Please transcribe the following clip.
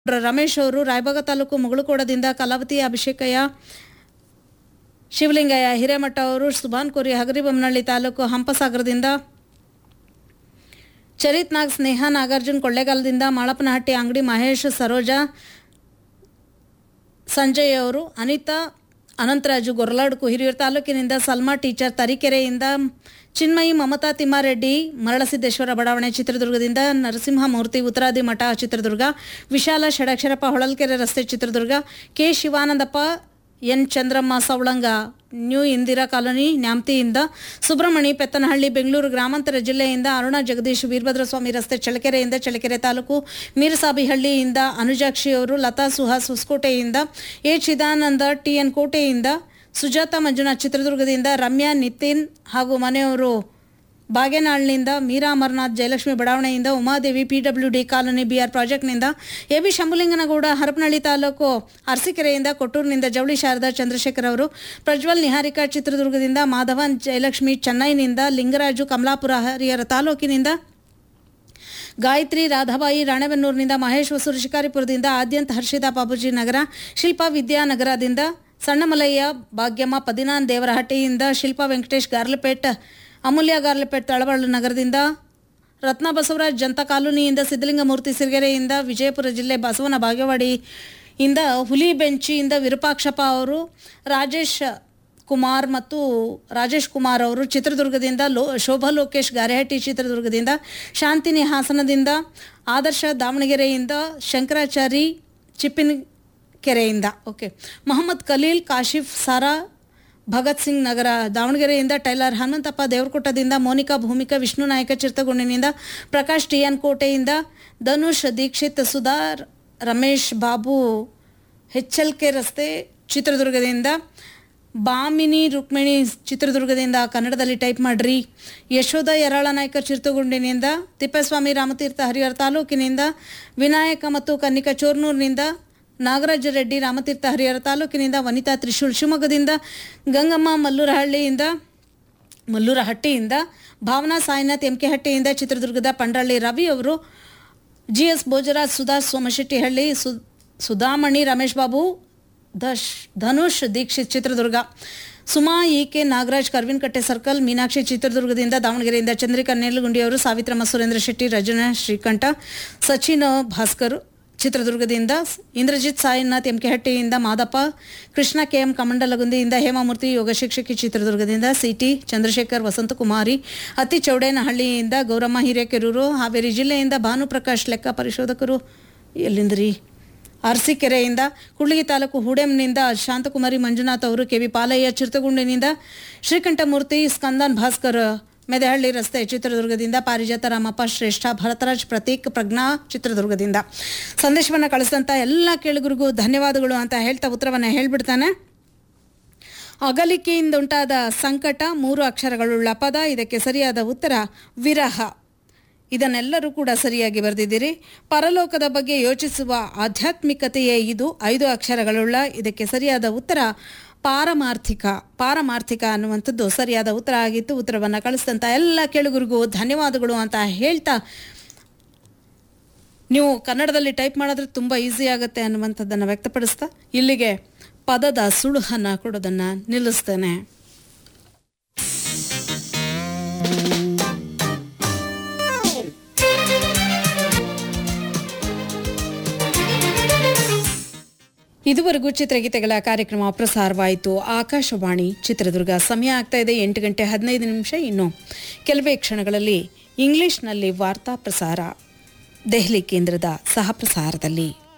ರಮೇಶ್ ಅವರು ರಾಯಬಾಗ ತಾಲೂಕು ಮುಗುಳುಕೋಡದಿಂದ ಕಲಾವತಿ ಅಭಿಷೇಕಯ್ಯ ಶಿವಲಿಂಗಯ್ಯ ಹಿರೇಮಠ ಅವರು ಸುಭಾನ್ ಕೋರಿ ಹಗರಿಬೊಮ್ಮನಹಳ್ಳಿ ತಾಲೂಕು ಹಂಪಸಾಗರದಿಂದ ಚರಿತ್ ನಾಗ್ ಸ್ನೇಹ ನಾಗಾರ್ಜುನ್ ಕೊಳ್ಳೇಗಾಲದಿಂದ ಮಾಳಪ್ಪನಹಟ್ಟಿ ಅಂಗಡಿ ಮಹೇಶ್ ಸರೋಜಾ ಸಂಜಯ್ ಅವರು ಅನಿತಾ ಅನಂತರಾಜು ಗೊರಲಾಡ್ಕು ಹಿರಿಯೂರು ತಾಲೂಕಿನಿಂದ ಸಲ್ಮಾ ಟೀಚರ್ ತರೀಕೆರೆಯಿಂದ ಚಿನ್ಮಯಿ ಮಮತಾ ತಿಮ್ಮಾರೆಡ್ಡಿ ಮರಳಸಿದ್ದೇಶ್ವರ ಬಡಾವಣೆ ಚಿತ್ರದುರ್ಗದಿಂದ ನರಸಿಂಹಮೂರ್ತಿ ಉತ್ತರಾದಿ ಮಠ ಚಿತ್ರದುರ್ಗ ವಿಶಾಲ ಷಡಕ್ಷರಪ್ಪ ಹೊಳಲ್ಕೆರೆ ರಸ್ತೆ Chitradurga K Shivanandappa N Chandramma Savalanga new Indira colony ನ್ಯಾಮ್ತಿಯಿಂದ ಸುಬ್ರಹ್ಮಣಿ ಪೆತ್ತನಹಳ್ಳಿ ಬೆಂಗಳೂರು ಗ್ರಾಮಾಂತರ ಜಿಲ್ಲೆಯಿಂದ ಅರುಣಾ ಜಗದೀಶ್ ವೀರಭದ್ರಸ್ವಾಮಿ ರಸ್ತೆ ಚಳ್ಳಕೆರೆಯಿಂದ ಚಳ್ಳಕೆರೆ ತಾಲೂಕು ಮೀರಸಾಬಿಹಳ್ಳಿಯಿಂದ ಅನುಜಾಕ್ಷಿ ಅವರು ಲತಾ ಸುಹಾಸ್ ಹೊಸಕೋಟೆಯಿಂದ ಎ ಚಿದಾನಂದ ಟಿ ಎನ್ ಕೋಟೆಯಿಂದ ಸುಜಾತ ಮಂಜುನಾಥ್ ಚಿತ್ರದುರ್ಗದಿಂದ ರಮ್ಯಾ ನಿತಿನ್ ಹಾಗೂ ಮನೆಯವರು ಬಾಗೇನಾಳ್ನಿಂದ ಮೀರಾ ಅಮರನಾಥ್ ಜಯಲಕ್ಷ್ಮಿ ಬಡಾವಣೆಯಿಂದ Umadevi PW D colony BR ಪ್ರಾಜೆಕ್ಟ್ನಿಂದ ಎ ಬಿ ಶಂಭುಲಿಂಗನಗೌಡ ಹರಪನಹಳ್ಳಿ ತಾಲೂಕು ಅರಸೀಕೆರೆಯಿಂದ ಕೊಟ್ಟೂರಿನಿಂದ ಜವಳಿ ಶಾರದಾ ಚಂದ್ರಶೇಖರ್ ಅವರು ಪ್ರಜ್ವಲ್ ನಿಹಾರಿಕಾ ಚಿತ್ರದುರ್ಗದಿಂದ ಮಾಧವನ್ ಜಯಲಕ್ಷ್ಮಿ ಚೆನ್ನೈನಿಂದ ಲಿಂಗರಾಜು ಕಮಲಾಪುರ ಹರಿಹರ ತಾಲೂಕಿನಿಂದ ಗಾಯತ್ರಿ ರಾಧಾಬಾಯಿ ರಾಣೆಬೆನ್ನೂರಿನಿಂದ ಮಹೇಶ್ ಹೊಸೂರು ಶಿಕಾರಿಪುರದಿಂದ ಆದ್ಯಂತ ಹರ್ಷಿತಾ ಬಾಬುಜಿ ನಗರ ಶಿಲ್ಪಾ ವಿದ್ಯಾನಗರದಿಂದ ಸಣ್ಣಮಲಯ್ಯ ಭಾಗ್ಯಮ್ಮ ಪದಿನಾನ್ ದೇವರಹಟ್ಟಿಯಿಂದ ಶಿಲ್ಪಾ ವೆಂಕಟೇಶ್ ಗಾರ್ಲಪೇಟ್ ಅಮೂಲ್ಯ ಗಾರ್ಲಪೇಟ್ ತಳಬಳ್ಳ ನಗರದಿಂದ ರತ್ನ ಬಸವರಾಜ್ ಜನತಾ ಕಾಲೋನಿಯಿಂದ ಸಿದ್ದಲಿಂಗಮೂರ್ತಿ ಸಿರಿಗೆರೆಯಿಂದ ವಿಜಯಪುರ ಜಿಲ್ಲೆ ಬಸವನ ಬಾಗೇವಾಡಿಯಿಂದ ಹುಲಿ ಬೆಂಚಿಯಿಂದ ವಿರೂಪಾಕ್ಷಪ್ಪ ಅವರು ರಾಜೇಶ್ ಕುಮಾರ್ ಮತ್ತು ರಾಜೇಶ್ ಕುಮಾರ್ ಅವರು ಚಿತ್ರದುರ್ಗದಿಂದ ಲೋ ಶೋಭಾ ಲೋಕೇಶ್ ಗಾರೆಹಟ್ಟಿ ಚಿತ್ರದುರ್ಗದಿಂದ ಶಾಂತಿನಿ ಹಾಸನದಿಂದ ಆದರ್ಶ ದಾವಣಗೆರೆಯಿಂದ ಶಂಕರಾಚಾರಿ ಚಿಪ್ಪಿನ ಕೆರೆಯಿಂದ ಓಕೆ ಮೊಹಮ್ಮದ್ ಖಲೀಲ್ ಕಾಶಿಫ್ ಸಾರಾ ಭಗತ್ ಸಿಂಗ್ ನಗರ ದಾವಣಗೆರೆಯಿಂದ ಟೈಲರ್ ಹನುಮಂತಪ್ಪ ದೇವರಕೊಟ್ಟದಿಂದ ಮೋನಿಕಾ ಭೂಮಿಕಾ ವಿಷ್ಣು ನಾಯಕ ಚಿರ್ತಗುಂಡಿನಿಂದ ಪ್ರಕಾಶ್ ಟಿ ಎನ್ ಕೋಟೆಯಿಂದ ಧನುಷ್ ದೀಕ್ಷಿತ್ ಸುಧಾರ್ ರಮೇಶ್ ಬಾಬು ಹೆಚ್ಎಲ್ಕೆ ರಸ್ತೆ ಚಿತ್ರದುರ್ಗದಿಂದ ಬಾಮಿನಿ ರುಕ್ಮಿಣಿ ಚಿತ್ರದುರ್ಗದಿಂದ ಕನ್ನಡದಲ್ಲಿ ಟೈಪ್ ಮಾಡ್ರಿ ಯಶೋಧ ಯರಾಳ ನಾಯಕ ಚಿರ್ತಗುಂಡಿನಿಂದ ತಿಪ್ಪೇಸ್ವಾಮಿ ರಾಮತೀರ್ಥ ಹರಿಹರ ತಾಲೂಕಿನಿಂದ ವಿನಾಯಕ ಮತ್ತು ಕನ್ನಿಕಾ ಚೋರ್ನೂರಿನಿಂದ ನಾಗರಾಜ ರೆಡ್ಡಿ ರಾಮತೀರ್ಥ ಹರಿಹರ ತಾಲೂಕಿನಿಂದ ವನಿತಾ ತ್ರಿಶೂಲ್ ಶಿವಮೊಗ್ಗದಿಂದ ಗಂಗಮ್ಮ ಮಲ್ಲೂರಹಳ್ಳಿಯಿಂದ ಮಲ್ಲೂರಹಟ್ಟಿಯಿಂದ ಭಾವನಾ ಸಾಯಿನಾಥ್ ಎಂಕೆಹಟ್ಟಿಯಿಂದ ಚಿತ್ರದುರ್ಗದ ಪಂಡ್ರಳ್ಳಿ ರವಿ ಅವರು ಜಿ ಎಸ್ ಭೋಜರಾಜ್ ಸುಧಾಸ್ ಸೋಮಶೆಟ್ಟಿಹಳ್ಳಿ ಸು ಸುಧಾಮಣಿ ರಮೇಶ್ ಬಾಬು ದಶ್ Dhanush Dixit Chitradurga Suma E K Nagaraj Karvinkatte circle Meenakshi ಚಿತ್ರದುರ್ಗದಿಂದ ದಾವಣಗೆರೆಯಿಂದ ಚಂದ್ರಿಕಾ ನೇರ್ಲಗುಂಡಿಯವರು ಸಾವಿತ್ರಮ್ಮ ಸುರೇಂದ್ರ ಶೆಟ್ಟಿ ರಜನ ಶ್ರೀಕಂಠ ಸಚಿನ್ ಭಾಸ್ಕರ್ ಚಿತ್ರದುರ್ಗದಿಂದ ಇಂದ್ರಜಿತ್ ಸಾಯಿನಾಥ್ ಎಂಕೆಹಟ್ಟಿಯಿಂದ ಮಾದಪ್ಪ ಕೃಷ್ಣ ಕೆಎಂ ಕಮಂಡಲಗುಂದಿಯಿಂದ ಹೇಮಾಮೂರ್ತಿ ಯೋಗ ಶಿಕ್ಷಕಿ ಚಿತ್ರದುರ್ಗದಿಂದ ಸಿಟಿ ಚಂದ್ರಶೇಖರ್ ವಸಂತಕುಮಾರಿ ಅತಿ ಚೌಡೇನಹಳ್ಳಿಯಿಂದ ಗೌರಮ್ಮ ಹಿರೇಕೆರೂರು ಹಾವೇರಿ ಜಿಲ್ಲೆಯಿಂದ ಭಾನುಪ್ರಕಾಶ್ ಲೆಕ್ಕ ಪರಿಶೋಧಕರು ಎಲ್ಲಿಂದ್ರಿ ಅರಸೀಕೆರೆಯಿಂದ ಕುಳ್ಳಿಗಿ ತಾಲೂಕು ಹೂಡೆಂನಿಂದ ಶಾಂತಕುಮಾರಿ ಮಂಜುನಾಥ್ ಅವರು ಕೆವಿ ಪಾಲಯ್ಯ ಚಿರ್ತಗುಂಡಿನಿಂದ ಶ್ರೀಕಂಠಮೂರ್ತಿ ಸ್ಕಂದನ್ ಭಾಸ್ಕರ್ ಮೆದಹಳ್ಳಿ ರಸ್ತೆ ಚಿತ್ರದುರ್ಗದಿಂದ ಪಾರಿಜಾತ ರಾಮಪ್ಪ ಶ್ರೇಷ್ಠ ಭರತರಾಜ್ ಪ್ರತೀಕ್ ಪ್ರಜ್ಞಾ ಚಿತ್ರದುರ್ಗದಿಂದ ಸಂದೇಶವನ್ನು ಕಳಿಸಿದಂಥ ಎಲ್ಲ ಕೇಳುಗರಿಗೂ ಧನ್ಯವಾದಗಳು ಅಂತ ಹೇಳ್ತಾ ಉತ್ತರವನ್ನು ಹೇಳ್ಬಿಡ್ತಾನೆ ಅಗಲಿಕೆಯಿಂದ ಉಂಟಾದ ಸಂಕಟ ಮೂರು ಅಕ್ಷರಗಳುಳ್ಳ ಪದ ಇದಕ್ಕೆ ಸರಿಯಾದ ಉತ್ತರ ವಿರಹ ಇದನ್ನೆಲ್ಲರೂ ಕೂಡ ಸರಿಯಾಗಿ ಬರೆದಿದ್ದೀರಿ ಪರಲೋಕದ ಬಗ್ಗೆ ಯೋಚಿಸುವ ಆಧ್ಯಾತ್ಮಿಕತೆಯೇ ಇದು ಐದು ಅಕ್ಷರಗಳುಳ್ಳ ಇದಕ್ಕೆ ಸರಿಯಾದ ಉತ್ತರ ಪಾರಮಾರ್ಥಿಕ ಪಾರಮಾರ್ಥಿಕ ಅನ್ನುವಂಥದ್ದು ಸರಿಯಾದ ಉತ್ತರ ಆಗಿತ್ತು ಉತ್ತರವನ್ನು ಕಳಿಸಿದಂಥ ಎಲ್ಲ ಕೇಳುಗರಿಗೂ ಧನ್ಯವಾದಗಳು ಅಂತ ಹೇಳ್ತಾ ನೀವು ಕನ್ನಡದಲ್ಲಿ ಟೈಪ್ ಮಾಡಿದ್ರೆ ತುಂಬ ಈಸಿ ಆಗುತ್ತೆ ಅನ್ನುವಂಥದ್ದನ್ನು ವ್ಯಕ್ತಪಡಿಸ್ತಾ ಇಲ್ಲಿಗೆ ಪದದ ಸುಳುಹನ್ನು ಕೊಡೋದನ್ನು ನಿಲ್ಲಿಸ್ತೇನೆ ಇದುವರೆಗೂ ಚಿತ್ರಗೀತೆಗಳ ಕಾರ್ಯಕ್ರಮ ಪ್ರಸಾರವಾಯಿತು ಆಕಾಶವಾಣಿ ಚಿತ್ರದುರ್ಗ ಸಮಯ ಆಗ್ತಾ ಇದೆ ಎಂಟು ಗಂಟೆ ಹದಿನೈದು ನಿಮಿಷ ಇನ್ನು ಕೆಲವೇ ಕ್ಷಣಗಳಲ್ಲಿ ಇಂಗ್ಲಿಷ್ನಲ್ಲಿ ವಾರ್ತಾ ಪ್ರಸಾರ ದೆಹಲಿ ಕೇಂದ್ರದ ಸಹ ಪ್ರಸಾರದಲ್ಲಿ